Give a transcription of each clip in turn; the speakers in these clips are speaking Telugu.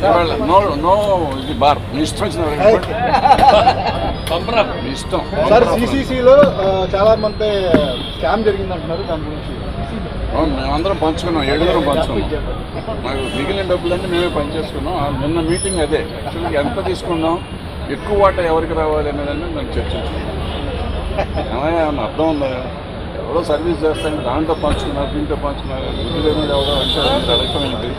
ఇవాళ నో నో ఇది బార్ మీ ఇష్టం వచ్చిన మీ ఇష్టం సార్ సిసిసిలో చాలా మంది స్కామ్ జరిగింది అంటున్నారు దాని గురించి అవును, మేమందరం పంచుకున్నాం ఏడుగురం పంచుకున్నాం మాకు మిగిలిన డబ్బులన్నీ మేమే పనిచేసుకున్నాం ఆ నిన్న మీటింగ్ అదే యాక్చువల్గా ఎంత తీసుకున్నాం ఎక్కువ వాటా ఎవరికి రావాలి అనేదాన్ని మేము చర్చించుకున్నాం ఏమయ్యా ఏమన్నా అర్థం ఉందా ఎవరో సర్వీస్ చేస్తాను దాంట్లో పంచుకున్నారు దీంట్లో పంచుకున్నారు బుద్ధి లేని ఎవరో అంటే అది అడగటమేంటి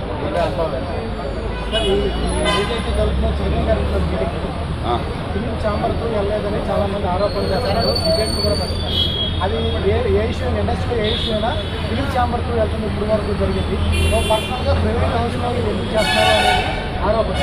ఏదైతే జరుగుతుందో చిరంజీవి గారి ఇంట్లో మీటింగ్ ఆ, ఫిలిం ఛాంబర్తో వెళ్ళలేదని చాలా మంది ఆరోపణలు చేస్తున్నారు డిబేట్ కూడా పెడుతున్నారు అది ఏ ఏ ఇష్యూ ఇండస్ట్రీలో ఏ ఇష్యూ అయినా ఫిలిం ఛాంబర్తో వెళ్తుంది ఇప్పుడు వరకు జరిగింది సో పర్సనల్గా ప్రైవేట్ హౌస్లో ఎందుకు చేస్తున్నారు అనేది ఆరోపణ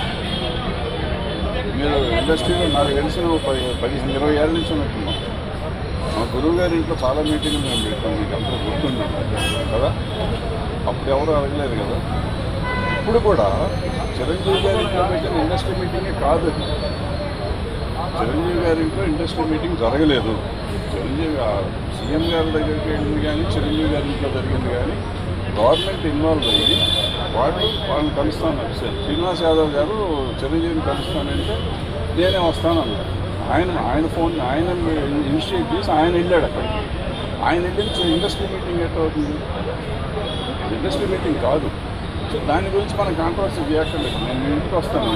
మీరు ఇండస్ట్రీలో నాకు తెలిసిన ఒక పది పదిహేను ఇరవై ఏళ్ళ నుంచి ఉన్నట్టున్నాం మా గురువు గారి ఇంట్లో చాలా మీటింగ్లు మేము పెట్టాం మీకు అందరూ గుర్తుంది కదా అప్పుడు ఎవరు అడగలేదు కదా ఇప్పుడు కూడా చిరంజీవి గారి ఇంట్లో పెట్టిన ఇండస్ట్రీ మీటింగే కాదు అది చిరంజీవి గారి ఇంట్లో ఇండస్ట్రీ మీటింగ్ జరగలేదు చిరంజీవి గా- సీఎం గారి దగ్గరికి వెళ్ళింది కానీ చిరంజీవి గారి ఇంట్లో జరిగింది కానీ గవర్నమెంట్ ఇన్వాల్వ్ అయ్యి వాళ్ళు వాళ్ళని కలుస్తాను శ్రీనివాస్ యాదవ్ గారు చిరంజీవిని కలుస్తానంటే నేనే వస్తానన్నారు ఆయన ఆయన ఫోన్ ఆయన ఇనిషియేట్ చేసి ఆయన వెళ్ళాడు అక్కడికి ఆయన వెళ్ళి ఇండస్ట్రీ మీటింగ్ ఎట్లా అవుతుంది ఇండస్ట్రీ మీటింగ్ కాదు సో దాని గురించి మనం కాంట్రవర్సీ చేయక్కర్లేదు నేను మీ ఇంటికి వస్తాను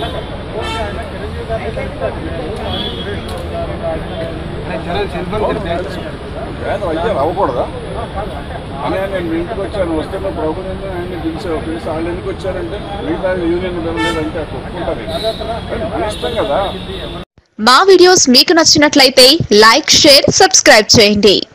పేదలు అయ్యారు అవ్వకూడదా అని నేను మీ ఇంటికి వచ్చాను వస్తే మా ప్రభు ఆయన్ని పిలిచారు పిలిచి వాళ్ళు ఎందుకు వచ్చారంటే మిగతా యూనియన్ లేదంటే అక్కడ ఒప్పుకుంటారు కానీ మన ఇష్టం కదా మా వీడియోస్ మీకు నచ్చినట్లయితే లైక్ షేర్ సబ్స్క్రైబ్ చేయండి